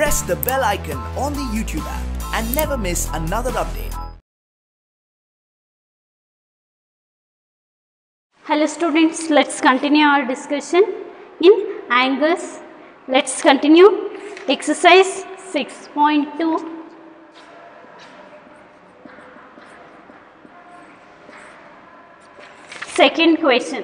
press the bell icon on the YouTube app and never miss another update. Hello students, let's continue our discussion in angles. Let's continue exercise 6.2. Second question.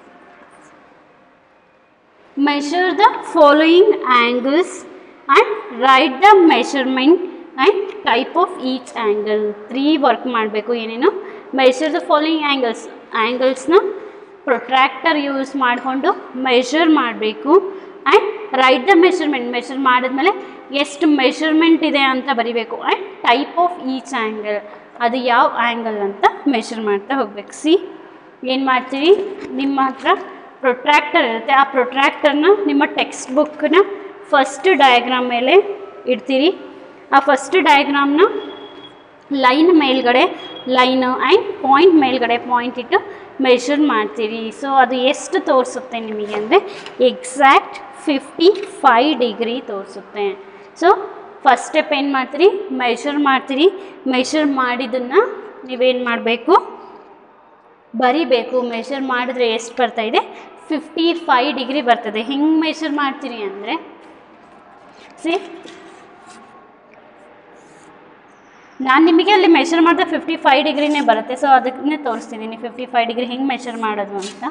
Measure the following angles and write the measurement and type of each angle. Three work ಮಾಡಬೇಕು ಏನೇನು measure the following angles ಆ್ಯಂಗಲ್ಸ್ನ protractor use ಮಾಡಿಕೊಂಡು measure ಮಾಡಬೇಕು and write the measurement measure ಮಾಡಿದ್ಮೇಲೆ ಎಷ್ಟು measurement ಇದೆ ಅಂತ ಬರಿಬೇಕು and type of each angle ಅದು ಯಾವ ಆ್ಯಂಗಲ್ ಅಂತ ಮೆಷರ್ ಮಾಡ್ತಾ ಹೋಗ್ಬೇಕು ಸಿ ಏನು ಮಾಡ್ತೀವಿ ನಿಮ್ಮ ಹತ್ರ ಪ್ರೊಟ್ರಾಕ್ಟರ್ ಇರುತ್ತೆ ಆ ಪ್ರೊಟ್ರಾಕ್ಟರ್ನ ನಿಮ್ಮ ಟೆಕ್ಸ್ಟ್ ಬುಕ್ನ ಫಸ್ಟ್ ಡಯಾಗ್ರಾಮ್ ಮೇಲೆ ಇಡ್ತೀರಿ ಆ ಫಸ್ಟ್ ಡಯಾಗ್ರಾಮ್ನ ಲೈನ್ ಮೇಲ್ಗಡೆ ಲೈನು ಆ್ಯಂಡ್ ಪಾಯಿಂಟ್ ಮೇಲ್ಗಡೆ ಪಾಯಿಂಟ್ ಇಟ್ಟು ಮೆಷರ್ ಮಾಡ್ತೀರಿ ಸೊ ಅದು ಎಷ್ಟು ತೋರಿಸುತ್ತೆ ನಿಮಗೆ ಅಂದರೆ ಎಕ್ಸಾಕ್ಟ್ ಫಿಫ್ಟಿ ಫೈ ಡಿಗ್ರಿ ತೋರಿಸುತ್ತೆ ಸೊ ಫಸ್ಟ್ ಸ್ಟೆಪ್ ಏನು ಮಾಡ್ತೀರಿ ಮೆಷರ್ ಮಾಡ್ತೀರಿ ಮೆಷರ್ ಮಾಡಿದ್ದನ್ನು ನೀವೇನು ಮಾಡಬೇಕು ಬರಿಬೇಕು ಮೆಷರ್ ಮಾಡಿದ್ರೆ ಎಷ್ಟು ಬರ್ತಾ ಇದೆ ಫಿಫ್ಟಿ ಫೈ ಡಿಗ್ರಿ ಬರ್ತದೆ ಹೆಂಗೆ ಮೆಷರ್ ಮಾಡ್ತೀರಿ ಅಂದರೆ ಸಿ ನಾನು ನಿಮಗೆ ಅಲ್ಲಿ ಮೆಷರ್ ಮಾಡಿದ್ರೆ ಫಿಫ್ಟಿ ಫೈ ಡಿಗ್ರಿನೇ ಬರುತ್ತೆ ಸೊ ಅದನ್ನೇ ತೋರಿಸ್ತಿದ್ದೀನಿ ಫಿಫ್ಟಿ ಫೈ ಡಿಗ್ರಿ ಹೆಂಗೆ ಮೆಷರ್ ಮಾಡೋದು ಅಂತ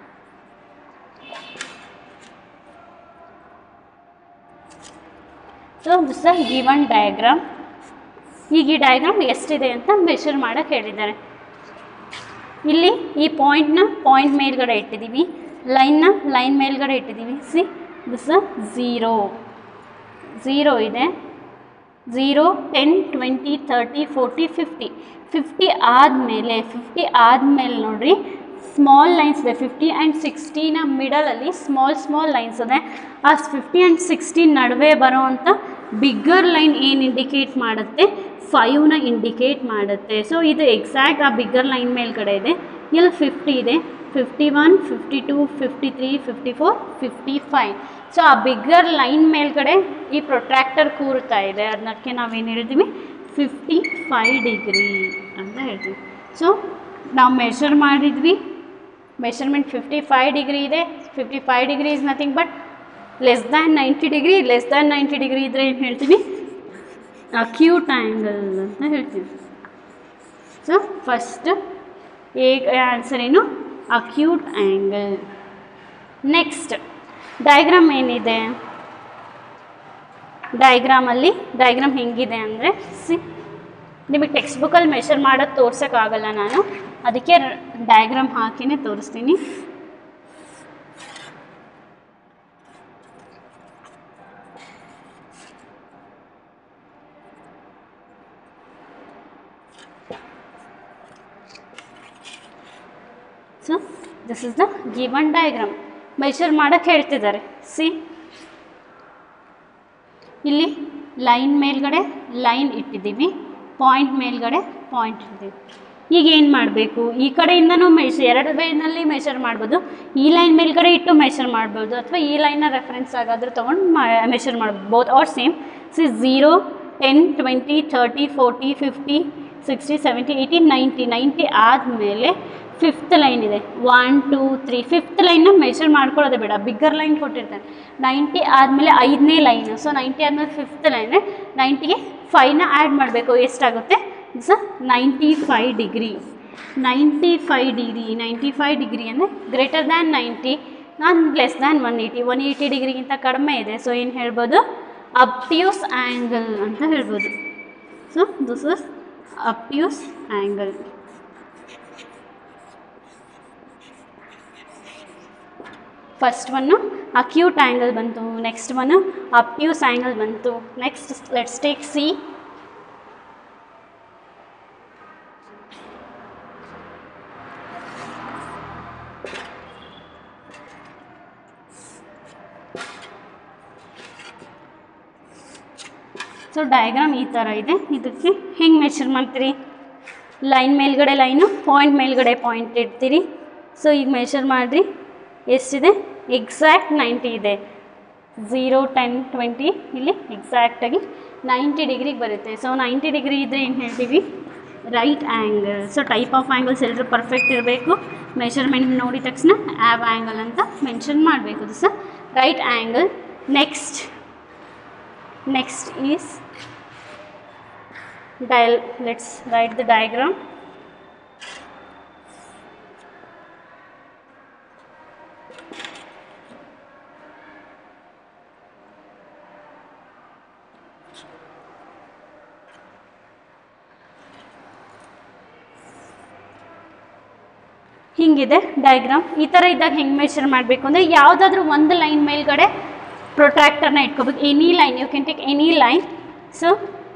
so this uh given diagram ಈಗ ಈ ಡಯಾಗ್ರಾಮ್ ಎಷ್ಟಿದೆ ಅಂತ ಮೆಷರ್ ಮಾಡೋಕ್ಕೆ ಹೇಳಿದ್ದಾರೆ ಇಲ್ಲಿ ಈ ಪಾಯಿಂಟ್ನ ಪಾಯಿಂಟ್ ಮೇಲ್ಗಡೆ ಇಟ್ಟಿದ್ದೀವಿ ಲೈನ್ನ ಲೈನ್ ಮೇಲ್ಗಡೆ ಇಟ್ಟಿದ್ದೀವಿ ಸಿ ದಿಸ್ ಝೀರೋ ಝೀರೋ ಇದೆ zero ten twenty thirty forty fifty fifty ಆದಮೇಲೆ ಫಿಫ್ಟಿ ಆದಮೇಲೆ ನೋಡಿರಿ ಸ್ಮಾಲ್ ಲೈನ್ಸ್ ಇದೆ ಫಿಫ್ಟಿ ಆ್ಯಂಡ್ ಸಿಕ್ಸ್ಟಿನ ಮಿಡಲಲ್ಲಿ ಸ್ಮಾಲ್ ಸ್ಮಾಲ್ ಲೈನ್ಸ್ ಇದೆ ಆ ಫಿಫ್ಟಿ ಆ್ಯಂಡ್ ಸಿಕ್ಸ್ಟಿ ನಡುವೆ ಬರೋವಂಥ ಬಿಗ್ಗರ್ ಲೈನ್ ಏನು ಇಂಡಿಕೇಟ್ ಮಾಡುತ್ತೆ ಫೈವ್ನ ಇಂಡಿಕೇಟ್ ಮಾಡುತ್ತೆ ಸೊ ಇದು ಎಕ್ಸಾಕ್ಟ್ ಆ ಬಿಗ್ಗರ್ ಲೈನ್ ಮೇಲ್ಗಡೆ ಇದೆ ಇಲ್ಲಿ ಫಿಫ್ಟಿ ಇದೆ fifty one fifty two fifty three fifty four fifty five so ಆ ಬಿಗ್ಗರ್ ಲೈನ್ ಮೇಲ್ಗಡೆ ಈ ಪ್ರೊಟ್ರಾಕ್ಟರ್ ಕೂರ್ತಾ ಇದೆ ಅದಕ್ಕೆ ನಾವೇನು ಹೇಳ್ತೀವಿ ಫಿಫ್ಟಿ ಫೈ ಡಿಗ್ರಿ ಅಂತ ಹೇಳ್ತೀವಿ ಸೊ ನಾವು ಮೆಷರ್ ಮಾಡಿದ್ವಿ ಮೆಷರ್ಮೆಂಟ್ ಫಿಫ್ಟಿ ಫೈ ಡಿಗ್ರಿ ಇದೆ fifty five degree is nothing but less than ninety degree less than ninety degree ಇದ್ದರೆ ಏನು ಹೇಳ್ತೀವಿ ಅಕ್ಯೂಟ್ ಆ್ಯಂಗಲ್ ಅಂತ ಹೇಳ್ತೀವಿ ಸೊ ಫಸ್ಟ್ ಏ ಆನ್ಸರ್ ಏನು ಅಕ್ಯೂಟ್ ಆ್ಯಂಗಲ್ ನೆಕ್ಸ್ಟ್ ಡಯಾಗ್ರಾಮ್ ಏನಿದೆ ಡಯಾಗ್ರಾಮಲ್ಲಿ ಡಯಾಗ್ರಾಮ್ ಹೆಂಗಿದೆ ಅಂದರೆ ಸಿ ನಿಮಗೆ ಟೆಕ್ಸ್ಟ್ ಬುಕ್ಕಲ್ಲಿ ಮೆಷರ್ ಮಾಡೋದು ತೋರ್ಸೋಕ್ಕಾಗಲ್ಲ ನಾನು ಅದಕ್ಕೆ ಡಯಾಗ್ರಾಮ್ ಹಾಕಿನೇ ತೋರಿಸ್ತೀನಿ so this is the given diagram measure ಮಾಡೋಕ್ಕೆ ಹೇಳ್ತಿದ್ದಾರೆ ಸಿ ಇಲ್ಲಿ ಲೈನ್ ಮೇಲ್ಗಡೆ ಲೈನ್ ಇಟ್ಟಿದ್ದೀವಿ ಪಾಯಿಂಟ್ ಮೇಲ್ಗಡೆ ಪಾಯಿಂಟ್ ಇಟ್ಟಿದ್ದೀವಿ ಈಗ ಏನು ಮಾಡಬೇಕು ಈ ಕಡೆಯಿಂದನೂ ಮೆಷ್ ಎರಡು ವೇನಲ್ಲಿ ಮೆಷರ್ ಮಾಡ್ಬೋದು ಈ ಲೈನ್ ಮೇಲ್ಗಡೆ ಇಟ್ಟು ಮೆಷರ್ ಮಾಡ್ಬೋದು ಅಥವಾ ಈ ಲೈನ್ನ ರೆಫರೆನ್ಸ್ ಆಗಾದರೂ ತೊಗೊಂಡು ಮೆಷರ್ ಮಾಡ್ಬೋದು both are same see zero ten twenty thirty forty fifty sixty seventy eighty ninety ninety ಆದಮೇಲೆ ಫಿಫ್ತ್ ಲೈನ್ ಇದೆ ಒನ್ ಟೂ ತ್ರೀ ಫಿಫ್ತ್ ಲೈನ್ನ ಮೆಷರ್ ಮಾಡ್ಕೊಳ್ಳೋದೇ ಬೇಡ ಬಿಗ್ಗರ್ ಲೈನ್ ಕೊಟ್ಟಿರ್ತಾನೆ ನೈಂಟಿ ಆದಮೇಲೆ ಐದನೇ ಲೈನು ಸೊ ನೈಂಟಿ ಆದಮೇಲೆ ಫಿಫ್ತ್ ಲೈನ್ ನೈಂಟಿಗೆ ಫೈವ್ನ ಆ್ಯಡ್ ಮಾಡಬೇಕು ಎಷ್ಟಾಗುತ್ತೆ ಸ ninety five degree ninety five degree ninety five degree ಅಂದರೆ ಗ್ರೇಟರ್ ದ್ಯಾನ್ ನೈಂಟಿ ನಾನು less than one eighty one eighty ಡಿಗ್ರಿಗಿಂತ ಕಡಿಮೆ ಇದೆ ಸೊ ಏನು ಹೇಳ್ಬೋದು ಅಪ್ಟ್ಯೂಸ್ ಆ್ಯಂಗಲ್ ಅಂತ ಹೇಳ್ಬೋದು so this is obtuse angle first one acute angle ಬಂತು ನೆಕ್ಸ್ಟ್ ಒನ್ನು ಅಪ್ಟ್ಯೂಸ್ ಆ್ಯಂಗಲ್ ಬಂತು next let's take see so diagram ಈ ಥರ ಇದೆ ಇದಕ್ಕೆ ಹೆಂಗೆ ಮೆಷರ್ ಮಾಡ್ತೀರಿ ಲೈನ್ ಮೇಲ್ಗಡೆ ಲೈನು ಪಾಯಿಂಟ್ ಮೇಲ್ಗಡೆ ಪಾಯಿಂಟ್ ಇಡ್ತೀರಿ ಸೊ ಈಗ ಮೆಷರ್ ಮಾಡಿರಿ ಎಷ್ಟಿದೆ ಎಕ್ಸಾಕ್ಟ್ ನೈಂಟಿ ಇದೆ ಝೀರೋ ಟೆನ್ ಟ್ವೆಂಟಿ ಇಲ್ಲಿ ಎಕ್ಸಾಕ್ಟಾಗಿ ನೈಂಟಿ ಡಿಗ್ರಿಗೆ ಬರುತ್ತೆ ಸೊ ನೈಂಟಿ ಡಿಗ್ರಿ ಇದ್ದರೆ ಏನು ಹೇಳ್ತೀವಿ right angle so type of angles ಎಲ್ಲರೂ ಪರ್ಫೆಕ್ಟ್ ಇರಬೇಕು ಮೆಷರ್ಮೆಂಟ್ ನೋಡಿದ ತಕ್ಷಣ ಆ್ಯವ್ ಆ್ಯಂಗಲ್ ಅಂತ ಮೆನ್ಷನ್ ಮಾಡಬೇಕು ಅದು ಸಹ right angle next next is dial let's write the diagram ಹಿಂಗಿದೆ ಡಯಾಗ್ರಾಮ್ ಈ ಥರ ಇದ್ದಾಗ ಹೆಂಗೆ ಮೆಷರ್ ಮಾಡಬೇಕು ಅಂದರೆ ಯಾವುದಾದ್ರೂ ಒಂದು ಲೈನ್ ಮೇಲ್ಗಡೆ ಪ್ರೊಟ್ರಾಕ್ಟರ್ನ ಇಟ್ಕೋಬೇಕು any line you can take any line so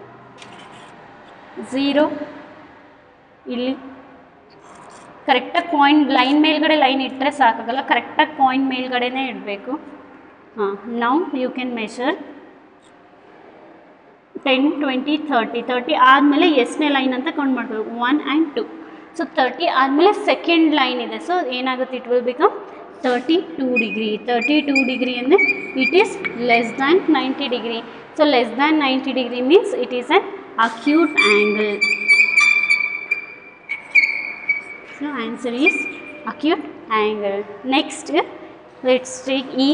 zero ಇಲ್ಲಿ ಕರೆಕ್ಟಾಗಿ ಪಾಯಿಂಟ್ ಲೈನ್ ಮೇಲ್ಗಡೆ ಲೈನ್ ಇಟ್ಟರೆ ಸಾಕಾಗಲ್ಲ ಕರೆಕ್ಟಾಗಿ ಪಾಯಿಂಟ್ ಮೇಲ್ಗಡೆನೇ ಇಡಬೇಕು ಹಾಂ now you can measure ten twenty thirty thirty ಆದಮೇಲೆ ಎಷ್ಟನೇ ಲೈನ್ ಅಂತ ಕೌಂಟ್ ಮಾಡಬೇಕು one and two so thirty ಆದಮೇಲೆ ಸೆಕೆಂಡ್ ಲೈನ್ ಇದೆ ಸೊ ಏನಾಗುತ್ತೆ it will become thirty two degree thirty two degree ಅಂದರೆ it is less than ninety degree so less than ninety degree means it is an acute angle so answer is acute angle next let's take E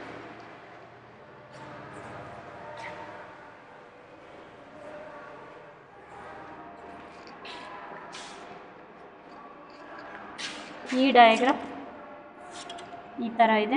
ಈ diagram ಈ ಥರ ಇದೆ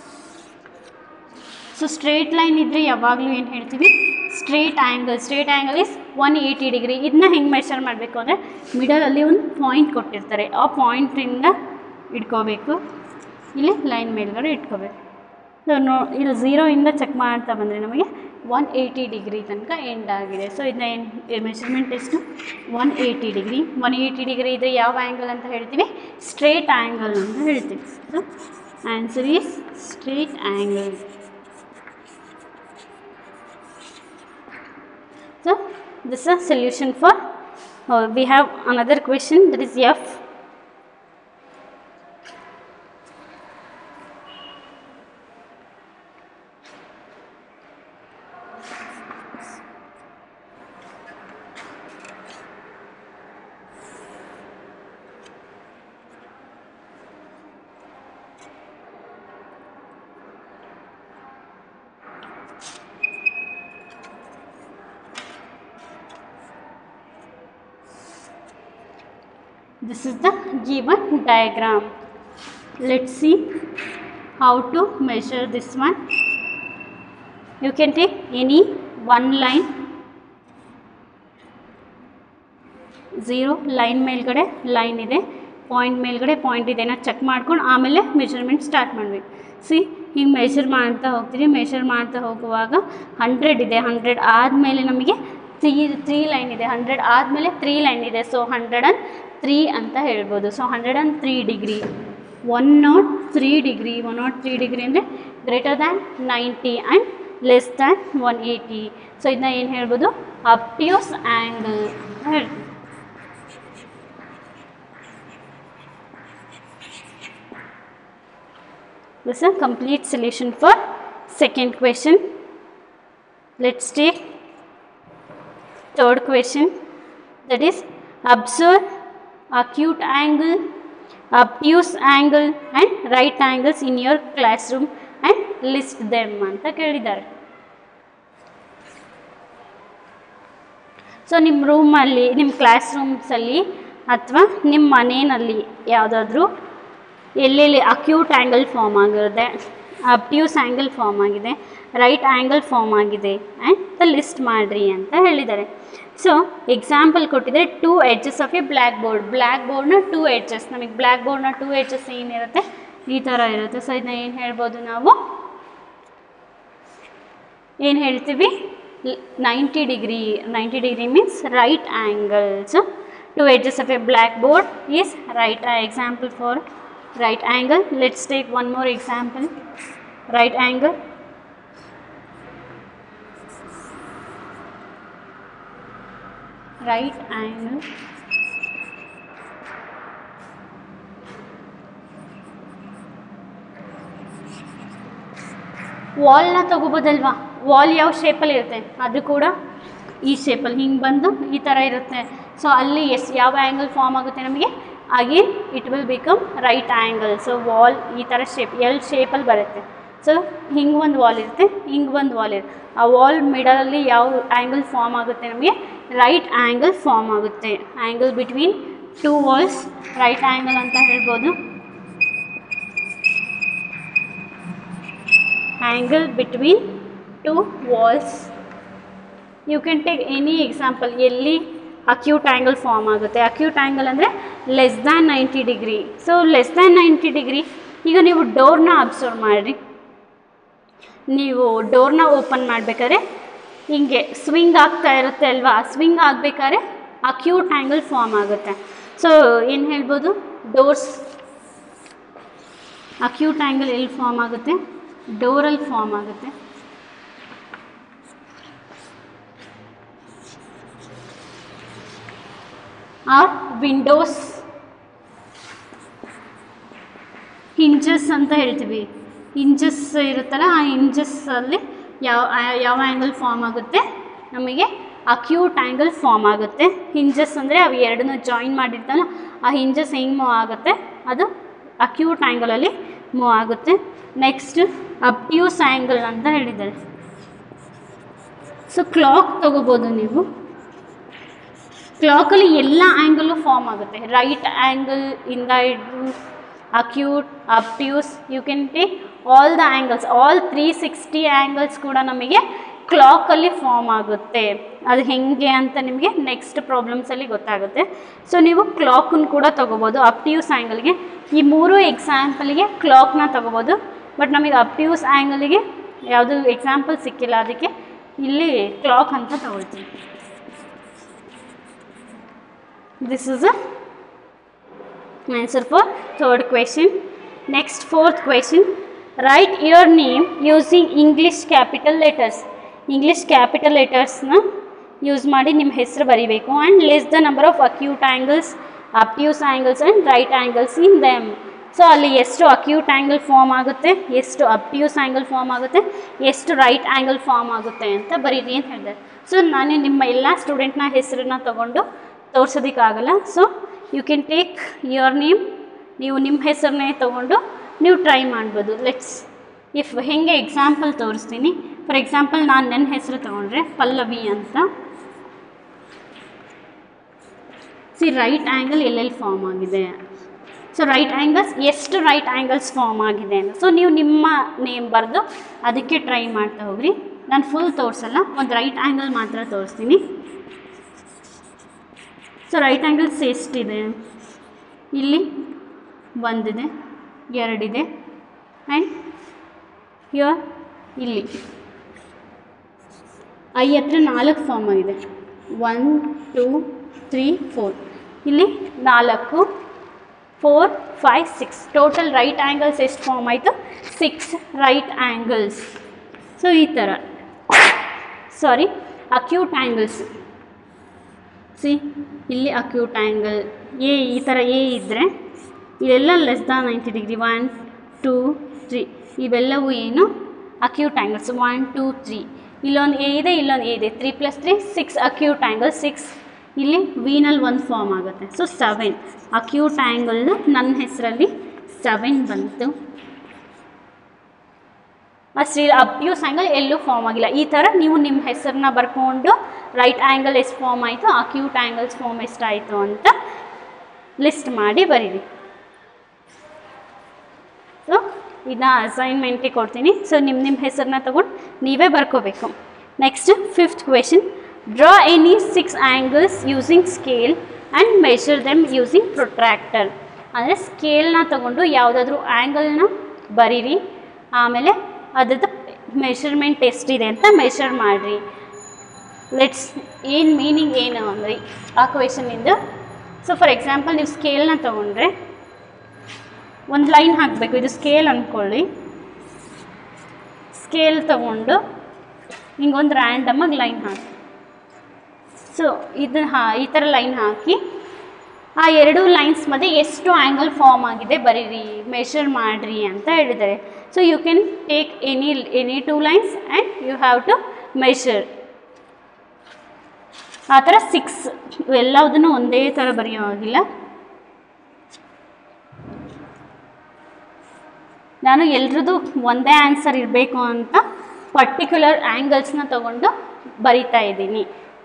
so straight line ಇದ್ದರೆ ಯಾವಾಗಲೂ ಏನು ಹೇಳ್ತೀವಿ straight angle straight angle is one eighty degree ಇದನ್ನ ಹೆಂಗೆ ಮೆಷರ್ ಮಾಡಬೇಕು ಅಂದರೆ ಮಿಡಲಲ್ಲಿ ಒಂದು ಪಾಯಿಂಟ್ ಕೊಟ್ಟಿರ್ತಾರೆ ಆ ಪಾಯಿಂಟಿಂದ ಇಟ್ಕೋಬೇಕು ಇಲ್ಲಿ ಲೈನ್ ಮೇಲ್ಗಡೆ ಇಟ್ಕೋಬೇಕು ಸೊ ನೋ ಇಲ್ಲಿ ಝೀರೋಯಿಂದ ಚೆಕ್ ಮಾಡ್ತಾ ಬಂದರೆ ನಮಗೆ ಒನ್ ಏಯ್ಟಿ ಡಿಗ್ರಿ ತನಕ ಎಂಡ್ ಆಗಿದೆ ಸೊ ಇದನ್ನ ಏನು ಮೆಷರ್ಮೆಂಟ್ ಎಷ್ಟು one eighty degree one eighty degree ಇದ್ದರೆ ಯಾವ ಆ್ಯಂಗಲ್ ಅಂತ ಹೇಳ್ತೀವಿ ಸ್ಟ್ರೇಟ್ ಆ್ಯಂಗಲ್ ಅಂತ ಹೇಳ್ತೀವಿ so answer is straight angle So this is a solution for uh, we have another question that is F. This is the given diagram. Let's see how to measure this one. You can take any one line. Zero line ಮೇಲ್ಗಡೆ line ಇದೆ point ಮೇಲ್ಗಡೆ point ಇದೆ ಏನೋ check ಮಾಡ್ಕೊಂಡು ಆಮೇಲೆ measurement start ಮಾಡಬೇಕು see ಹಿಂಗೆ measure ಮಾಡ್ತಾ ಹೋಗ್ತೀರಿ ಮೆಷರ್ ಮಾಡ್ತಾ ಹೋಗುವಾಗ ಹಂಡ್ರೆಡ್ ಇದೆ ಹಂಡ್ರೆಡ್ ಆದಮೇಲೆ ನಮಗೆ ತ್ರೀ ತ್ರೀ ಲೈನ್ ಇದೆ ಹಂಡ್ರೆಡ್ ಆದಮೇಲೆ ತ್ರೀ ಲೈನ್ ಇದೆ ಸೊ ಹಂಡ್ರೆಡ್ ಆ್ಯಂಡ್ ತ್ರೀ ಅಂತ ಹೇಳ್ಬೋದು so hundred and three degree one not three degree one not three degree ಅಂದರೆ greater than ninety and less than one eighty so ಇದನ್ನ ಏನು ಹೇಳ್ಬೋದು obtuse angle ಅಂತ ಹೇಳ್ತೀವಿ This is a complete solution for second question. Let's take third question that is observe acute angle, obtuse angle and right angles in your classroom and list them ಅಂತ ಕೇಳಿದ್ದಾರೆ so ನಿಮ್ಮ ರೂಮಲ್ಲಿ ನಿಮ್ಮ class ರೂಮ್ಸಲ್ಲಿ ಅಥವಾ ನಿಮ್ಮ ಮನೆಯಲ್ಲಿ ಯಾವುದಾದ್ರೂ ಎಲ್ಲೆಲ್ಲಿ ಅಕ್ಯೂಟ್ ಆ್ಯಂಗಲ್ ಫಾರ್ಮ್ ಆಗಿರುತ್ತೆ ಅಬ್ಟ್ಯೂಸ್ ಆ್ಯಂಗಲ್ ಫಾರ್ಮ್ ಆಗಿದೆ ರೈಟ್ ಆ್ಯಂಗಲ್ ಫಾರ್ಮ್ ಆಗಿದೆ ಆ್ಯಂಡ್ ಲಿಸ್ಟ್ ಮಾಡಿರಿ ಅಂತ ಹೇಳಿದ್ದಾರೆ ಸೊ ಎಕ್ಸಾಂಪಲ್ ಕೊಟ್ಟಿದ್ದಾರೆ two edges of a blackboard ಬ್ಲ್ಯಾಕ್ ಬೋರ್ಡ್ನ ಟೂ ಎಡ್ಜಸ್ ನಮಗೆ ಬ್ಲ್ಯಾಕ್ ಬೋರ್ಡ್ನ ಟೂ ಎಡ್ಜಸ್ ಏನಿರುತ್ತೆ ಈ ಥರ ಇರುತ್ತೆ ಸೊ ಇದನ್ನ ಏನು ಹೇಳ್ಬೋದು ನಾವು ಏನು ಹೇಳ್ತೀವಿ ninety degree ninety degree means right angles two edges of a blackboard is right example for right angle let's take one more example right angle right angle ವಾಲ್ನ ತಗೋಬೋದಲ್ವಾ ವಾಲ್ ಯಾವ ಶೇಪಲ್ಲಿ ಇರುತ್ತೆ ಅದು ಕೂಡ ಈ ಶೇಪಲ್ಲಿ ಹಿಂಗೆ ಬಂದು ಈ ಥರ ಇರುತ್ತೆ ಸೊ ಅಲ್ಲಿ ಎಸ್ ಯಾವ ಆ್ಯಂಗಲ್ ಫಾರ್ಮ್ ಆಗುತ್ತೆ ನಮಗೆ again it will become right angle so wall ಈ ಥರ ಶೇಪ್ ಎಲ್ ಶೇಪಲ್ಲಿ ಬರುತ್ತೆ ಸೊ ಹಿಂಗೆ ಒಂದು ವಾಲ್ ಇರುತ್ತೆ ಹಿಂಗೆ ಒಂದು ವಾಲ್ ಇರುತ್ತೆ ಆ ವಾಲ್ ಮಿಡಲಲ್ಲಿ ಯಾವ ಆ್ಯಂಗಲ್ ಫಾರ್ಮ್ ಆಗುತ್ತೆ ನಮಗೆ ರೈಟ್ ಆ್ಯಂಗಲ್ ಫಾರ್ಮ್ ಆಗುತ್ತೆ angle between two walls right angle ಅಂತ ಹೇಳ್ಬೋದು angle between two walls you can take any example ಎಲ್ಲಿ ಅಕ್ಯೂಟ್ ಆ್ಯಂಗಲ್ ಫಾರ್ಮ್ ಆಗುತ್ತೆ ಅಕ್ಯೂಟ್ ಆ್ಯಂಗಲ್ ಅಂದರೆ less than ninety degree so less than ninety degree ಈಗ ನೀವು ಡೋರ್ನ observe ಮಾಡಿರಿ ನೀವು ಡೋರ್ನ ಓಪನ್ ಮಾಡಬೇಕಾದ್ರೆ ಹಿಂಗೆ ಸ್ವಿಂಗ್ ಆಗ್ತಾ ಇರುತ್ತೆ ಅಲ್ವಾ ಸ್ವಿಂಗ್ ಆಗಬೇಕಾದ್ರೆ ಅಕ್ಯೂಟ್ ಆ್ಯಂಗಲ್ ಫಾರ್ಮ್ ಆಗುತ್ತೆ ಸೊ ಏನು ಹೇಳ್ಬೋದು ಡೋರ್ಸ್ ಅಕ್ಯೂಟ್ ಆ್ಯಂಗಲ್ ಎಲ್ಲಿ ಫಾರ್ಮ್ ಆಗುತ್ತೆ ಡೋರಲ್ಲಿ ಫಾರ್ಮ್ ಆಗುತ್ತೆ ಆರ್ ವಿಂಡೋಸ್ ಹಿಂಜಸ್ ಅಂತ ಹೇಳ್ತೀವಿ ಹಿಂಜಸ್ ಇರುತ್ತಲ್ಲ ಆ ಹಿಂಜಸ್ಸಲ್ಲಿ ಯಾವ ಆ- ಯಾವ ಆ್ಯಂಗಲ್ ಫಾರ್ಮ್ ಆಗುತ್ತೆ ನಮಗೆ ಅಕ್ಯೂಟ್ ಆ್ಯಂಗಲ್ ಫಾರ್ಮ್ ಆಗುತ್ತೆ ಹಿಂಜಸ್ ಅಂದರೆ ಅವು ಎರಡನ್ನೂ ಜಾಯಿನ್ ಮಾಡಿರ್ತಲ್ಲ ಆ ಹಿಂಜಸ್ ಹೆಂಗೆ ಮೂವ್ ಆಗುತ್ತೆ ಅದು ಅಕ್ಯೂಟ್ ಆ್ಯಂಗಲಲ್ಲಿ ಮೂವ್ ಆಗುತ್ತೆ ನೆಕ್ಸ್ಟ್ ಅಬ್ಟ್ಯೂಸ್ ಆ್ಯಂಗಲ್ ಅಂತ ಹೇಳಿದ್ದಾರೆ ಸೊ ಕ್ಲಾಕ್ ತಗೋಬೋದು ನೀವು ಕ್ಲಾಕಲ್ಲಿ ಎಲ್ಲ ಆ್ಯಂಗಲ್ಲು ಫಾರ್ಮ್ ಆಗುತ್ತೆ ರೈಟ್ ಆ್ಯಂಗಲ್ ಇಂದ ಹಿಡಿದು acute obtuse you can take all the angles all three sixty angles ಕೂಡ ನಮಗೆ ಕ್ಲಾಕಲ್ಲಿ ಫಾರ್ಮ್ ಆಗುತ್ತೆ ಅದು ಹೆಂಗೆ ಅಂತ ನಿಮಗೆ ನೆಕ್ಸ್ಟ್ ಪ್ರಾಬ್ಲಮ್ಸಲ್ಲಿ ಗೊತ್ತಾಗುತ್ತೆ ಸೊ ನೀವು ಕ್ಲಾಕನ್ನು ಕೂಡ ತೊಗೋಬೋದು ಅಪ್ಟ್ಯೂಸ್ ಆ್ಯಂಗಲ್ಗೆ ಈ ಮೂರು ಎಕ್ಸಾಂಪಲ್ಗೆ ಕ್ಲಾಕ್ನ ತೊಗೋಬೋದು ಬಟ್ ನಮಗೆ ಅಪ್ಟ್ಯೂಸ್ ಆ್ಯಂಗಲಿಗೆ ಯಾವುದು ಎಕ್ಸಾಂಪಲ್ ಸಿಕ್ಕಿಲ್ಲ ಅದಕ್ಕೆ ಇಲ್ಲಿ ಕ್ಲಾಕ್ ಅಂತ ತಗೊಳ್ತೀವಿ this is a answer for third question next fourth question write your name using english capital letters english capital lettersನ ಯೂಸ್ ಮಾಡಿ ನಿಮ್ಮ ಹೆಸರು ಬರಿಬೇಕು and less the number of acute angles obtuse angles and right angles in them so ಅಲ್ಲಿ ಎಷ್ಟು acute angle form ಆಗುತ್ತೆ ಎಷ್ಟು obtuse angle form ಆಗುತ್ತೆ ಎಷ್ಟು ರೈಟ್ ಆ್ಯಂಗಲ್ ಫಾರ್ಮ್ ಆಗುತ್ತೆ ಅಂತ ಬರೀರಿ ಅಂತ ಹೇಳಿದೆ ಸೊ ನಾನು ನಿಮ್ಮ ಎಲ್ಲ ಸ್ಟೂಡೆಂಟ್ನ ಹೆಸರನ್ನ ತಗೊಂಡು ತೋರ್ಸೋದಕ್ಕಾಗಲ್ಲ so you can take your name ನೀವು ನಿಮ್ಮ ಹೆಸರನ್ನೇ ತೊಗೊಂಡು ನೀವು ಟ್ರೈ ಮಾಡ್ಬೋದು ಲೆಟ್ಸ್ ಇಫ್ ಹೆಂಗೆ ಎಕ್ಸಾಂಪಲ್ ತೋರಿಸ್ತೀನಿ ಫಾರ್ ಎಕ್ಸಾಂಪಲ್ ನಾನು ನನ್ನ ಹೆಸರು ತೊಗೊಂಡ್ರೆ ಪಲ್ಲವಿ ಅಂತ ಸಿ ರೈಟ್ ಆ್ಯಂಗಲ್ ಎಲ್ಲೆಲ್ಲಿ ಫಾರ್ಮ್ ಆಗಿದೆ ಸೊ ರೈಟ್ ಆ್ಯಂಗಲ್ಸ್ ಎಷ್ಟು ರೈಟ್ ಆ್ಯಂಗಲ್ಸ್ ಫಾರ್ಮ್ ಆಗಿದೆ ಅಂತ ಸೊ ನೀವು ನಿಮ್ಮ ನೇಮ್ ಬರೆದು ಅದಕ್ಕೆ ಟ್ರೈ ಮಾಡ್ತಾ ಹೋಗ್ರಿ ನಾನು ಫುಲ್ ತೋರಿಸಲ್ಲ ಒಂದು ರೈಟ್ ಆ್ಯಂಗಲ್ ಮಾತ್ರ ತೋರಿಸ್ತೀನಿ ಸೊ ರೈಟ್ ಆ್ಯಂಗಲ್ಸ್ ಎಷ್ಟಿದೆ ಇಲ್ಲಿ ಒಂದಿದೆ ಎರಡಿದೆ ಆ್ಯಂಡ್ ಯೋರ್ ಇಲ್ಲಿ ಐ ಹತ್ರ ನಾಲ್ಕು ಫಾರ್ಮ್ ಆಗಿದೆ ಒನ್ ಟೂ ತ್ರೀ ಫೋರ್ ಇಲ್ಲಿ ನಾಲ್ಕು four five six total right angles ಎಷ್ಟು ಫಾರ್ಮ್ ಆಯಿತು ಸಿಕ್ಸ್ ರೈಟ್ ಆ್ಯಂಗಲ್ಸ್ ಸೊ ಈ ಥರ ಸಾರಿ ಅಕ್ಯೂಟ್ ಆ್ಯಂಗಲ್ಸ್ ಸಿ ಇಲ್ಲಿ ಅಕ್ಯೂಟ್ ಆ್ಯಂಗಲ್ ಎ ಈ ಥರ ಎ ಇದ್ದರೆ ಇವೆಲ್ಲ less than ninety degree one two three ಇವೆಲ್ಲವೂ ಏನು acute angles one two three ಇಲ್ಲೊಂದು ಎ ಇದೆ ಇಲ್ಲೊಂದು ಎ ಇದೆ three plus three six acute angle six ಇಲ್ಲಿ ವೀನಲ್ಲಿ ಒಂದು ಫಾರ್ಮ್ ಆಗುತ್ತೆ ಸೊ ಸೆವೆನ್ ಅಕ್ಯೂಟ್ ಆ್ಯಂಗಲ್ ನನ್ನ ಹೆಸರಲ್ಲಿ ಸೆವೆನ್ ಬಂತು ಅಷ್ಟೇ ಅಬ್ಯೂಸ್ ಆ್ಯಂಗಲ್ ಎಲ್ಲೂ ಫಾರ್ಮ್ ಆಗಿಲ್ಲ ಈ ಥರ ನೀವು ನಿಮ್ಮ ಹೆಸರನ್ನ ಬರ್ಕೊಂಡು ರೈಟ್ ಆ್ಯಂಗಲ್ ಎಷ್ಟು ಫಾರ್ಮ್ ಆಯಿತು ಅಕ್ಯೂಟ್ ಆ್ಯಂಗಲ್ಸ್ ಫಾರ್ಮ್ ಎಷ್ಟಾಯಿತು ಅಂತ ಲಿಸ್ಟ್ ಮಾಡಿ ಬರೀರಿ ಸೊ ಇದನ್ನ ಅಸೈನ್ಮೆಂಟಿಗೆ ಕೊಡ್ತೀನಿ ಸೊ ನಿಮ್ಮ ನಿಮ್ಮ ಹೆಸರನ್ನ ತೊಗೊಂಡು ನೀವೇ ಬರ್ಕೋಬೇಕು next fifth question draw any six angles using scale and measure them using protractor ಅಂದರೆ ಸ್ಕೇಲ್ನ ತೊಗೊಂಡು ಯಾವುದಾದ್ರೂ ಆ್ಯಂಗಲ್ನ ಬರೀರಿ ಆಮೇಲೆ ಅದ್ರದ್ದು ಮೆಷರ್ಮೆಂಟ್ ಎಷ್ಟಿದೆ ಅಂತ ಮೆಷರ್ ಮಾಡಿರಿ ಲೆಟ್ಸ್ ಏನು ಮೀನಿಂಗ್ ಏನು ಅಂದರೆ ಆ ಕ್ವೆಶನಿಂದ ಸೊ ಫಾರ್ ಎಕ್ಸಾಂಪಲ್ ನೀವು ಸ್ಕೇಲ್ನ ತೊಗೊಂಡ್ರೆ ಒಂದು ಲೈನ್ ಹಾಕಬೇಕು ಇದು ಸ್ಕೇಲ್ ಅಂದ್ಕೊಳ್ಳಿ ಸ್ಕೇಲ್ ತಗೊಂಡು ಹಿಂಗೊಂದು ರ್ಯಾಂಡಮಾಗಿ ಲೈನ್ ಹಾಕಿ ಸೊ ಇದು ಹಾ ಈ ಥರ ಲೈನ್ ಹಾಕಿ ಆ ಎರಡು ಲೈನ್ಸ್ ಮಧ್ಯೆ ಎಷ್ಟು ಆ್ಯಂಗಲ್ ಫಾರ್ಮ್ ಆಗಿದೆ ಬರೀರಿ ಮೆಷರ್ ಮಾಡಿರಿ ಅಂತ ಹೇಳಿದ್ದಾರೆ so you can take any any two lines and you have to measure ಆ ಥರ ಸಿಕ್ಸ್ ಎಲ್ಲದನ್ನು ಒಂದೇ ಥರ ಬರೆಯೋ ಹಾಗಿಲ್ಲ ನಾನು ಎಲ್ರದ್ದು ಒಂದೇ ಆನ್ಸರ್ ಇರಬೇಕು ಅಂತ ಪರ್ಟಿಕ್ಯುಲರ್ ಆ್ಯಂಗಲ್ಸ್ನ ತಗೊಂಡು ಬರಿತಾ ಇದ್ದೀನಿ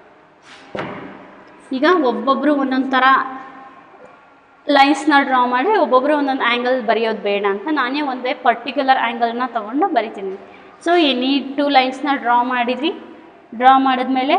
ಈಗ ಒಬ್ಬೊಬ್ಬರು ಒಂದೊಂದು ಥರ ಲೈನ್ಸ್ನ ಡ್ರಾ ಮಾಡಿ ಒಬ್ಬೊಬ್ಬರು ಒಂದೊಂದು ಆ್ಯಂಗಲ್ ಬರೆಯೋದು ಬೇಡ ಅಂತ ನಾನೇ ಒಂದೇ ಪರ್ಟಿಕ್ಯುಲರ್ ಆ್ಯಂಗಲ್ನ ತೊಗೊಂಡು ಬರಿತೀನಿ ಸೊ ಎನಿ ಟೂ ಲೈನ್ಸ್ನ ಡ್ರಾ ಮಾಡಿದ್ರಿ ಡ್ರಾ ಮಾಡಿದ್ಮೇಲೆ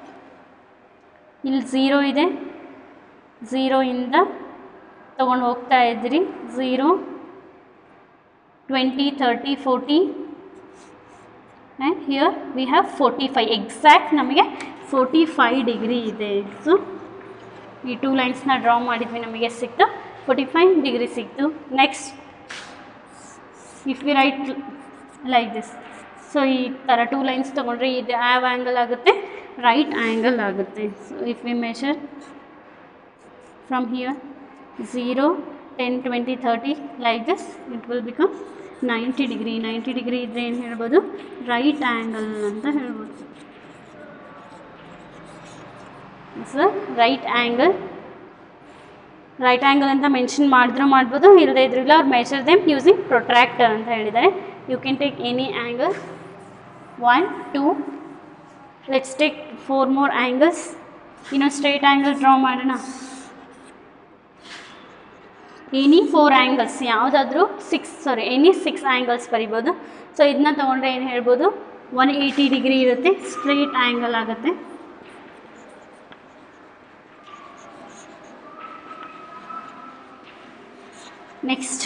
ಇಲ್ಲಿ ಝೀರೋ ಇದೆ ಝೀರೋಯಿಂದ ತೊಗೊಂಡು ಹೋಗ್ತಾ ಇದ್ರಿ zero twenty thirty forty and here we have forty five exact ನಮಗೆ ಫೋರ್ಟಿ ಫೈ ಡಿಗ್ರಿ ಇದೆ ಸೊ ಈ ಟೂ ಲೈನ್ಸ್ನ ಡ್ರಾ ಮಾಡಿದ್ವಿ ನಮಗೆ ಸಿಕ್ತು ಫೋರ್ಟಿ ಫೈವ್ ಡಿಗ್ರಿ ಸಿಕ್ತು next if we write like this so ಈ ಥರ ಟೂ ಲೈನ್ಸ್ ತೊಗೊಂಡ್ರೆ ಇದು ಯಾವ ಆ್ಯಂಗಲ್ ಆಗುತ್ತೆ ರೈಟ್ ಆ್ಯಂಗಲ್ ಆಗುತ್ತೆ so if we measure from here zero ten twenty thirty like this it will become ninety degree ninety degree ಇದ್ದರೆ ಏನು ಹೇಳ್ಬೋದು ರೈಟ್ ಆ್ಯಂಗಲ್ ಅಂತ ಹೇಳ್ಬೋದು sir right angle right angle ಅಂತ ಮೆನ್ಷನ್ ಮಾಡಿದ್ರು ಮಾಡ್ಬೋದು ಇಲ್ಲದೇ ಇದ್ರಿಲ್ಲ ಅವ್ರು ಮೆಷರ್ ದೆಮ್ ಯೂಸಿಂಗ್ ಪ್ರೊಟ್ರಾಕ್ಟರ್ ಅಂತ ಹೇಳಿದ್ದಾರೆ you can take any angle one two let's take four more angles ಇನ್ನೊಂದು ಸ್ಟ್ರೈಟ್ ಆ್ಯಂಗಲ್ ಡ್ರಾ ಮಾಡೋಣ ಎನಿ ಫೋರ್ ಆ್ಯಂಗಲ್ಸ್ ಯಾವುದಾದ್ರೂ six sorry any six angles ಬರಿಬೋದು ಸೊ ಇದನ್ನ ತೊಗೊಂಡ್ರೆ ಏನು ಹೇಳ್ಬೋದು ಒನ್ ಏಯ್ಟಿ ಡಿಗ್ರಿ ಇರುತ್ತೆ ಸ್ಟ್ರೈಟ್ ಆ್ಯಂಗಲ್ ಆಗುತ್ತೆ ನೆಕ್ಸ್ಟ್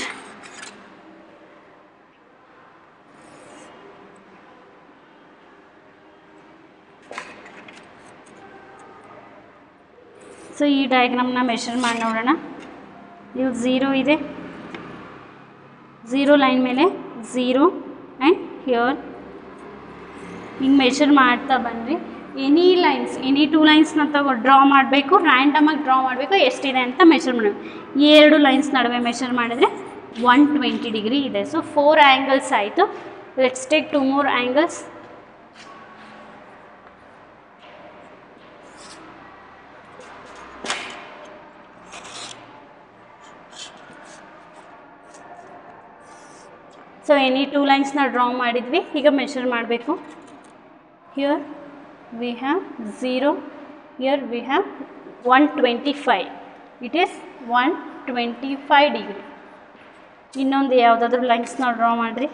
ಸೊ ಈ ಡಯಾಗ್ರಾಮ್ನ ಮೆಷರ್ ಮಾಡಿ ನೋಡೋಣ ಇಲ್ಲಿ ಝೀರೋ ಇದೆ ಝೀರೋ ಲೈನ್ ಮೇಲೆ ಝೀರೋ ಆ್ಯಂಡ್ ಹಿಯರ್ ಹಿಂಗೆ ಮೆಷರ್ ಮಾಡ್ತಾ ಬಂದ್ರಿ ಎನಿ ಲೈನ್ಸ್ ಎನಿ ಟೂ ಲೈನ್ಸ್ನ ತಗೋ ಡ್ರಾ ಮಾಡಬೇಕು ರ್ಯಾಂಡಮಾಗಿ ಡ್ರಾ ಮಾಡಬೇಕು ಎಷ್ಟಿದೆ ಅಂತ ಮೆಷರ್ ಮಾಡಬೇಕು ಈ ಎರಡು ಲೈನ್ಸ್ ನಡುವೆ ಮೆಷರ್ ಮಾಡಿದರೆ ಒನ್ ಟ್ವೆಂಟಿ ಡಿಗ್ರಿ ಇದೆ ಸೊ ಫೋರ್ ಆ್ಯಂಗಲ್ಸ್ ಆಯಿತು let's take two more angles so any two ಲೈನ್ಸ್ನ ಡ್ರಾ ಮಾಡಿದ್ವಿ ಈಗ ಮೆಷರ್ ಮಾಡಬೇಕು here we have zero here we have one twenty five it is one twenty five degree ಇನ್ನೊಂದು ಯಾವುದಾದ್ರೂ ಲೈನ್ಸ್ನ draw ಮಾಡಿರಿ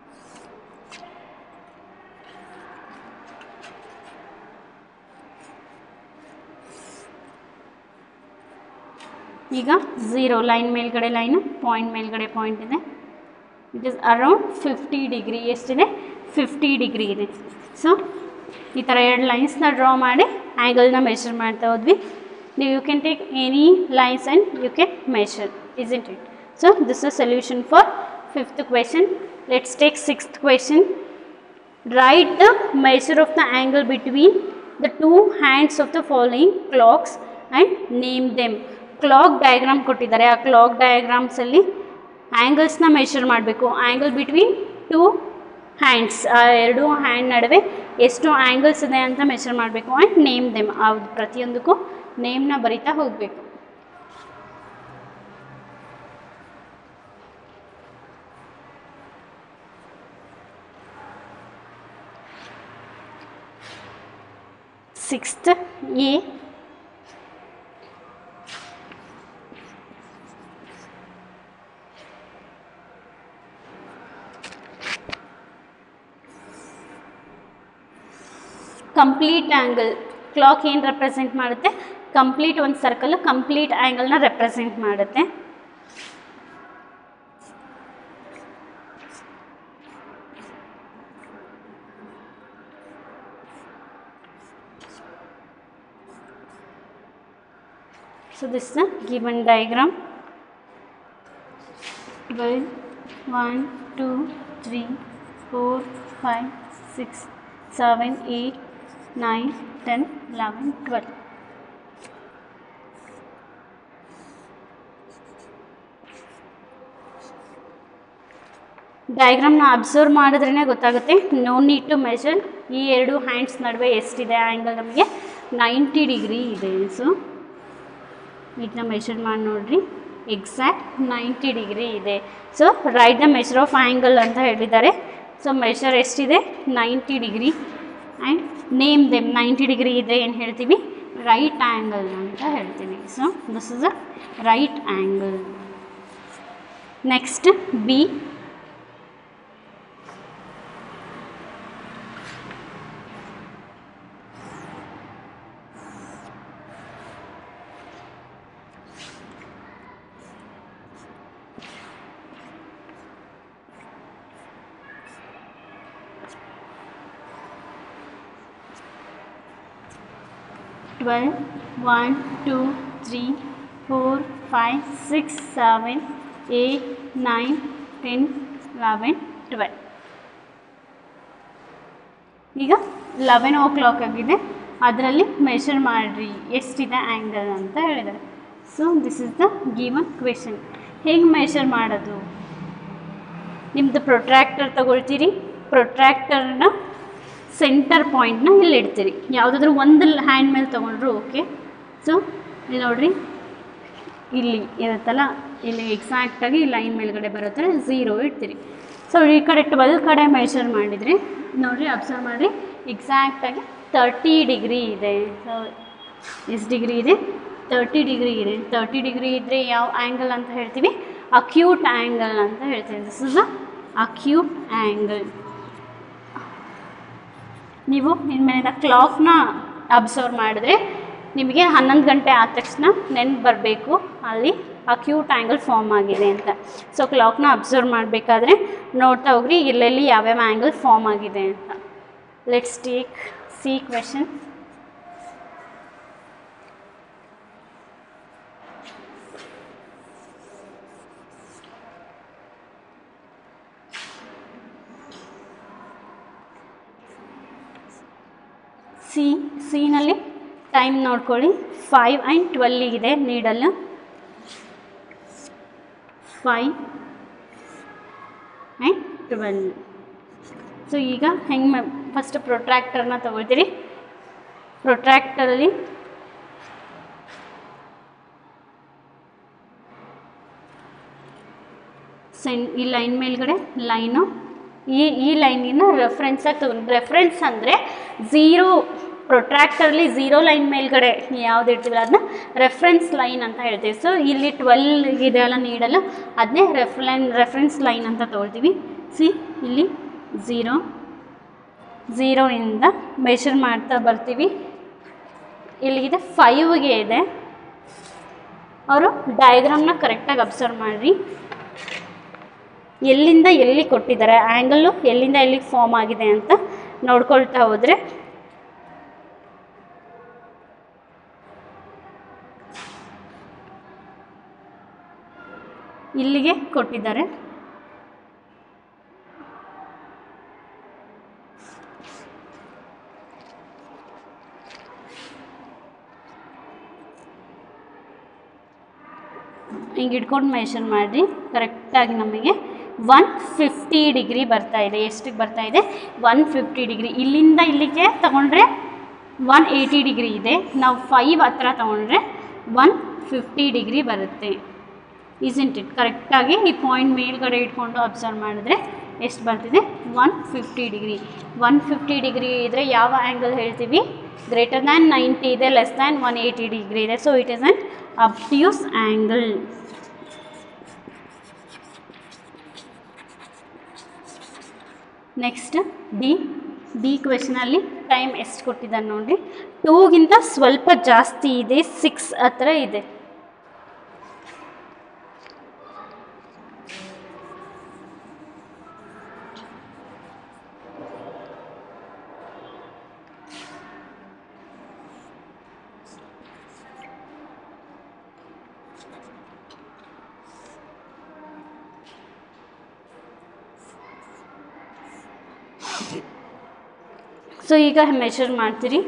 ಈಗ ಝೀರೋ ಲೈನ್ ಮೇಲ್ಗಡೆ ಲೈನು ಪಾಯಿಂಟ್ ಮೇಲ್ಗಡೆ ಪಾಯಿಂಟ್ ಇದೆ it is around fifty degree ಎಷ್ಟಿದೆ ಫಿಫ್ಟಿ ಡಿಗ್ರಿ ಇದೆ ಸೊ ಈ ಥರ ಎರಡು ಲೈನ್ಸ್ನ ಡ್ರಾ ಮಾಡಿ ಆ್ಯಂಗಲ್ನ ಮೆಷರ್ ಮಾಡ್ತಾ ಹೋದ್ವಿ ನೀವು you can take any lines and you can measure is it so this is solution for fifth question let's take sixth question write the measure of the angle between the two hands of the following clocks and name them clock diagram ಕೊಟ್ಟಿದ್ದಾರೆ ಆ clock ಡಯಾಗ್ರಾಮ್ಸಲ್ಲಿ ಆ್ಯಂಗಲ್ಸ್ನ measure ಮಾಡಬೇಕು angle between two hands ಆ ಎರಡು hand ನಡುವೆ ಎಷ್ಟು angles ಇದೆ ಅಂತ ಮೆಷರ್ ಮಾಡಬೇಕು ಆ್ಯಂಡ್ ನೇಮ್ ದೆಮ್ ಆ ಪ್ರತಿಯೊಂದಕ್ಕೂ ನೇಮ್ನ ಬರಿತಾ ಹೋಗಬೇಕು sixth A complete angle clock ಏನು ರೆಪ್ರೆಸೆಂಟ್ ಮಾಡುತ್ತೆ ಕಂಪ್ಲೀಟ್ ಒಂದು ಸರ್ಕಲ್ ಕಂಪ್ಲೀಟ್ ಆ್ಯಂಗಲ್ನ ರೆಪ್ರೆಸೆಂಟ್ ಮಾಡುತ್ತೆ So this is the given diagram. 12, 1, 2, 3, 4, 5, 6, 7, 8, 9, 10, 11, 12. ಡಯಾಗ್ರಾಮ್ನ ಅಬ್ಸರ್ವ್ ಮಾಡಿದ್ರೇ ಗೊತ್ತಾಗುತ್ತೆ ನೋ ನೀಡ್ ಟು ಮೆಷರ್ ಈ ಎರಡು ಹ್ಯಾಂಡ್ಸ್ ನಡುವೆ ಎಷ್ಟಿದೆ ಆ್ಯಂಗಲ್ ನಮಗೆ ನೈಂಟಿ ಡಿಗ್ರಿ ಇದೆ ಸೊ ಇದನ್ನ ಮೆಷರ್ ಮಾಡಿ ನೋಡ್ರಿ ಎಕ್ಸಾಕ್ಟ್ ನೈಂಟಿ ಡಿಗ್ರಿ ಇದೆ so write the measure of angle ಅಂತ ಹೇಳಿದ್ದಾರೆ ಸೊ ಮೆಷರ್ ಎಷ್ಟಿದೆ ninety degree and name them ninety degree ಇದ್ದರೆ ಏನು ಹೇಳ್ತೀವಿ ರೈಟ್ ಆ್ಯಂಗಲ್ ಅಂತ ಹೇಳ್ತೀವಿ so this is a right angle next B twelve one two three four five six seven eight nine ten eleven twelve ಈಗ eleven o'clock ಆಗಿದೆ ಅದರಲ್ಲಿ measure ಮಾಡಿರಿ ಎಷ್ಟಿದೆ ಆ್ಯಂಗಲ್ ಅಂತ ಹೇಳಿದ್ದಾರೆ so this is the given question ಹೇಗೆ measure ಮಾಡೋದು ನಿಮ್ಮದು ಪ್ರೊಟ್ರಾಕ್ಟರ್ ತಗೊಳ್ತೀರಿ ಪ್ರೊಟ್ರಾಕ್ಟರ್ನ ಸೆಂಟರ್ ಪಾಯಿಂಟ್ನ ಇಲ್ಲಿ ಇಡ್ತೀರಿ ಯಾವುದಾದ್ರೂ ಒಂದು ಹ್ಯಾಂಡ್ ಮೇಲೆ ತೊಗೊಂಡ್ರು ಓಕೆ ಸೊ ಇಲ್ಲಿ ನೋಡ್ರಿ ಇಲ್ಲಿ ಇರುತ್ತಲ್ಲ ಇಲ್ಲಿ ಎಕ್ಸಾಕ್ಟಾಗಿ ಲೈನ್ ಮೇಲ್ಗಡೆ ಬರುತ್ತೆ ಝೀರೋ ಇಡ್ತೀರಿ ಸೊ ಈ ಕಡೆ ಟ್ವೆಲ್ ಕಡೆ ಮೆಷರ್ ಮಾಡಿದರೆ ನೋಡಿರಿ ಅಬ್ಸರ್ವ್ ಮಾಡಿರಿ ಎಕ್ಸಾಕ್ಟಾಗಿ ತರ್ಟಿ ಡಿಗ್ರಿ ಇದೆ ಸೊ ಎಷ್ಟು ಡಿಗ್ರಿ ಇದೆ ತರ್ಟಿ ಡಿಗ್ರಿ ಇದೆ ತರ್ಟಿ ಡಿಗ್ರಿ ಇದ್ದರೆ ಯಾವ ಆ್ಯಂಗಲ್ ಅಂತ ಹೇಳ್ತೀವಿ ಅಕ್ಯೂಟ್ ಆ್ಯಂಗಲ್ ಅಂತ ಹೇಳ್ತೀವಿ this is a acute angle ನೀವು ಇನ್ಮೇಲಿಂದ ಕ್ಲಾಕ್ನ ಅಬ್ಸರ್ವ್ ಮಾಡಿದ್ರೆ ನಿಮಗೆ ಹನ್ನೊಂದು ಗಂಟೆ ಆದ ತಕ್ಷಣ ನೆನ್ಪು ಬರಬೇಕು ಅಲ್ಲಿ ಅಕ್ಯೂಟ್ ಆ್ಯಂಗಲ್ ಫಾರ್ಮ್ ಆಗಿದೆ ಅಂತ ಸೊ ಕ್ಲಾಕ್ನ ಅಬ್ಸರ್ವ್ ಮಾಡಬೇಕಾದ್ರೆ ನೋಡ್ತಾ ಹೋಗ್ರಿ ಎಲ್ಲೆಲ್ಲಿ ಯಾವ್ಯಾವ ಆ್ಯಂಗಲ್ ಫಾರ್ಮ್ ಆಗಿದೆ ಅಂತ let's take C question C ಸಿನಲ್ಲಿ ಟೈಮ್ ನೋಡ್ಕೊಳ್ಳಿ ಫೈವ್ ಆ್ಯಂಡ್ ಟ್ವೆಲ್ಲಿಗಿದೆ needle five and twelve so ಈಗ ಹೆಂಗೆ ಫಸ್ಟ್ ಪ್ರೊಟ್ರಾಕ್ಟರ್ನ ತೊಗೊಳ್ತೀರಿ ಪ್ರೊಟ್ರಾಕ್ಟರಲ್ಲಿ ಸೆನ್ ಈ ಲೈನ್ ಮೇಲ್ಗಡೆ ಲೈನು ಈ ಈ ಲೈನಿನ ರೆಫ್ರೆನ್ಸಾಗಿ ತಗೊಂಡು ರೆಫ್ರೆನ್ಸ್ ಅಂದರೆ ಝೀರೋ ಪ್ರೊಟ್ರಾಕ್ಟರ್ಲಿ ಝೀರೋ ಲೈನ್ ಮೇಲ್ಗಡೆ ಯಾವ್ದು ಇರ್ತೀವಲ್ಲ ಅದನ್ನ ರೆಫ್ರೆನ್ಸ್ ಲೈನ್ ಅಂತ ಹೇಳ್ತೀವಿ ಸೊ ಇಲ್ಲಿ ಟ್ವೆಲ್ ಇದೆ ಅಲ್ಲ ನೀಡಲ್ಲ ಅದನ್ನೇ ರೆಫ್ಲೈನ್ ರೆಫ್ರೆನ್ಸ್ ಲೈನ್ ಅಂತ ತೊಗೊಳ್ತೀವಿ ಸಿ ಇಲ್ಲಿ ಝೀರೋ ಝೀರೋಯಿಂದ ಮೆಷರ್ ಮಾಡ್ತಾ ಬರ್ತೀವಿ ಇಲ್ಲಿಗಿದೆ ಫೈವ್ಗೆ ಇದೆ ಅವರು ಡಯಾಗ್ರಾಮ್ನ ಕರೆಕ್ಟಾಗಿ ಅಬ್ಸರ್ವ್ ಮಾಡಿರಿ ಎಲ್ಲಿಂದ ಎಲ್ಲಿ ಕೊಟ್ಟಿದ್ದಾರೆ ಆ್ಯಂಗಲ್ಲು ಎಲ್ಲಿಂದ ಎಲ್ಲಿಗೆ ಫಾರ್ಮ್ ಆಗಿದೆ ಅಂತ ನೋಡ್ಕೊಳ್ತಾ ಹೋದರೆ ಇಲ್ಲಿಗೆ ಕೊಟ್ಟಿದ್ದಾರೆ ಹಿಂಗೆ ಇಟ್ಕೊಂಡು ಮೆಷರ್ ಮಾಡಿರಿ ಕರೆಕ್ಟಾಗಿ ನಮಗೆ ಒನ್ ಫಿಫ್ಟಿ ಡಿಗ್ರಿ ಬರ್ತಾ ಇದೆ ಎಷ್ಟಿಗೆ ಬರ್ತಾ ಇದೆ ಒನ್ ಫಿಫ್ಟಿ ಡಿಗ್ರಿ ಇಲ್ಲಿಂದ ಇಲ್ಲಿಗೆ ತಗೊಂಡ್ರೆ ಒನ್ ಏಯ್ಟಿ ಡಿಗ್ರಿ ಇದೆ ನಾವು ಫೈವ್ ಹತ್ರ ತೊಗೊಂಡ್ರೆ ಒನ್ ಫಿಫ್ಟಿ ಡಿಗ್ರಿ ಬರುತ್ತೆ ಇಸಿಂಟ್ ಇಟ್ ಕರೆಕ್ಟಾಗಿ ಈ ಪಾಯಿಂಟ್ ಮೇಲ್ಗಡೆ ಇಟ್ಕೊಂಡು ಅಬ್ಸರ್ವ್ ಮಾಡಿದ್ರೆ ಎಷ್ಟು ಬರ್ತಿದೆ one fifty degree one fifty degree ಇದ್ದರೆ ಯಾವ ಆ್ಯಂಗಲ್ ಹೇಳ್ತೀವಿ ಗ್ರೇಟರ್ ದ್ಯಾನ್ ನೈಂಟಿ ಇದೆ less than one eighty degree ಇದೆ so it is an obtuse angle next D D ಕ್ವೆಶನಲ್ಲಿ ಟೈಮ್ ಎಷ್ಟು ಕೊಟ್ಟಿದ್ದಾರೆ ನೋಡಿರಿ ಟೂಗಿಂತ ಸ್ವಲ್ಪ ಜಾಸ್ತಿ ಇದೆ ಸಿಕ್ಸ್ ಹತ್ರ ಇದೆ ಸೊ ಈಗ ಮೆಷರ್ ಮಾಡ್ತೀರಿ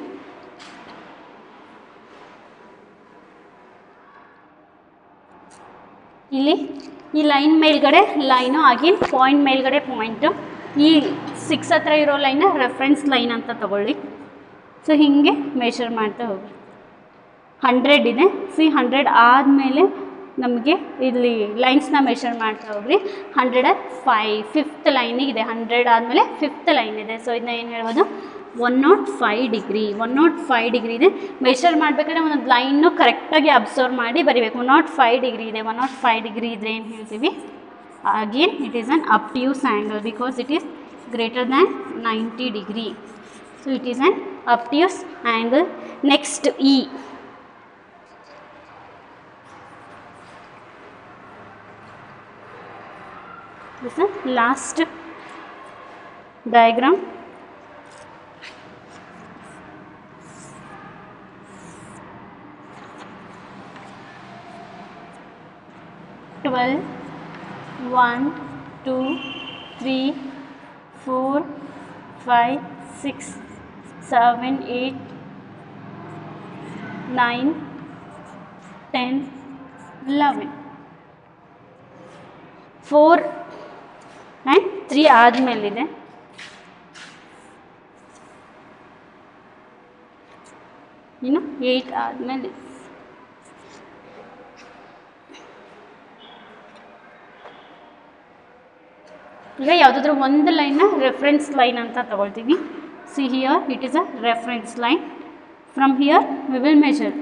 ಇಲ್ಲಿ ಈ ಲೈನ್ ಮೇಲ್ಗಡೆ ಲೈನು ಅಗೇನ್ ಪಾಯಿಂಟ್ ಮೇಲ್ಗಡೆ ಪಾಯಿಂಟು ಈ ಸಿಕ್ಸ್ ಹತ್ರ ಇರೋ ಲೈನ ರೆಫರೆನ್ಸ್ ಲೈನ್ ಅಂತ ತಗೊಳ್ಳಿ ಸೊ ಹೀಗೆ ಮೆಷರ್ ಮಾಡ್ತಾ ಹೋಗಿ ಹಂಡ್ರೆಡ್ ಇದೆ ಸಿ ಹಂಡ್ರೆಡ್ ಆದಮೇಲೆ ನಮಗೆ ಇಲ್ಲಿ ಲೈನ್ಸ್ನ ಮೆಷರ್ ಮಾಡ್ತಾ ಹೋಗ್ರಿ ಹಂಡ್ರೆಡ್ ಫೈ ಫಿಫ್ತ್ ಲೈನಿಗಿದೆ ಹಂಡ್ರೆಡ್ ಆದಮೇಲೆ ಫಿಫ್ತ್ ಲೈನ್ ಇದೆ ಸೊ ಇದನ್ನ ಏನು ಹೇಳ್ಬೋದು one nought five degree one nought five degree ಇದೆ ಮೆಷರ್ ಮಾಡಬೇಕಾದ್ರೆ ಒಂದೊಂದು ಲೈನು ಕರೆಕ್ಟಾಗಿ ಅಬ್ಸರ್ವ್ ಮಾಡಿ ಬರಿಬೇಕು ಒನ್ ನಾಟ್ ಫೈ ಡಿಗ್ರಿ ಇದೆ ಒನ್ ನಾಟ್ ಫೈ ಡಿಗ್ರಿ ಇದ್ದರೆ ಏನು ಹೇಳ್ತೀವಿ again it is an obtuse angle because it is greater than ninety degree so it is an obtuse angle next E this is last diagram Twelve, one, two, three, four, five, six, seven, eight, nine, ten, eleven. Four and three ಆದಮೇಲಿದೆ ಇನ್ನು eight ಆದಮೇಲೆ ಈಗ ಯಾವುದಾದ್ರೂ ಒಂದು ಲೈನ್ನ reference line ಅಂತ ತಗೊಳ್ತೀವಿ see here it is a reference line from here we will measure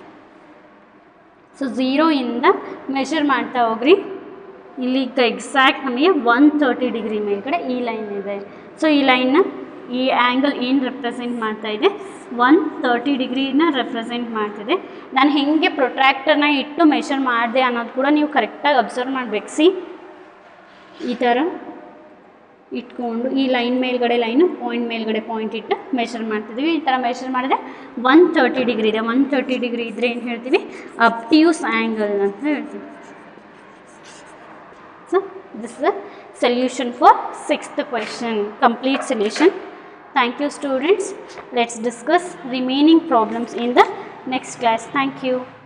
so ಝೀರೋಯಿಂದ ಮೆಷರ್ ಮಾಡ್ತಾ ಹೋಗ್ರಿ ಇಲ್ಲಿ ಎಕ್ಸಾಕ್ಟ್ ನಮಗೆ ಒನ್ ತರ್ಟಿ ಡಿಗ್ರಿ ಮೇಲ್ಗಡೆ ಈ ಲೈನ್ ಇದೆ ಸೊ ಈ ಲೈನ್ನ ಈ ಆ್ಯಂಗಲ್ ಏನು ರೆಪ್ರೆಸೆಂಟ್ ಮಾಡ್ತಾ ಇದೆ ಒನ್ ತರ್ಟಿ ಡಿಗ್ರಿನ ರೆಪ್ರೆಸೆಂಟ್ ಮಾಡ್ತಿದೆ ನಾನು ಹೇಗೆ ಪ್ರೊಟ್ರಾಕ್ಟರ್ನ ಇಟ್ಟು ಮೆಷರ್ ಮಾಡಿದೆ ಅನ್ನೋದು ಕೂಡ ನೀವು ಕರೆಕ್ಟಾಗಿ ಅಬ್ಸರ್ವ್ ಮಾಡಬೇಕು ಸಿ ಈ ಥರ ಇಟ್ಕೊಂಡು ಈ ಲೈನ್ ಮೇಲ್ಗಡೆ ಲೈನು ಪಾಯಿಂಟ್ ಮೇಲ್ಗಡೆ ಪಾಯಿಂಟ್ ಇಟ್ಟು ಮೆಷರ್ ಮಾಡ್ತಿದ್ವಿ ಈ ಥರ ಮೆಷರ್ ಮಾಡಿದ್ರೆ ಒನ್ ತರ್ಟಿ ಡಿಗ್ರಿ ಇದೆ ಒನ್ ತರ್ಟಿ ಡಿಗ್ರಿ ಇದ್ದರೆ ಏನು ಹೇಳ್ತೀವಿ ಅಪ್ಟ್ಯೂಸ್ ಆ್ಯಂಗಲ್ ಅಂತ ಹೇಳ್ತೀವಿ So this is the solution for sixth question, complete solution. Thank you students. Let's discuss remaining problems in the next class. Thank you.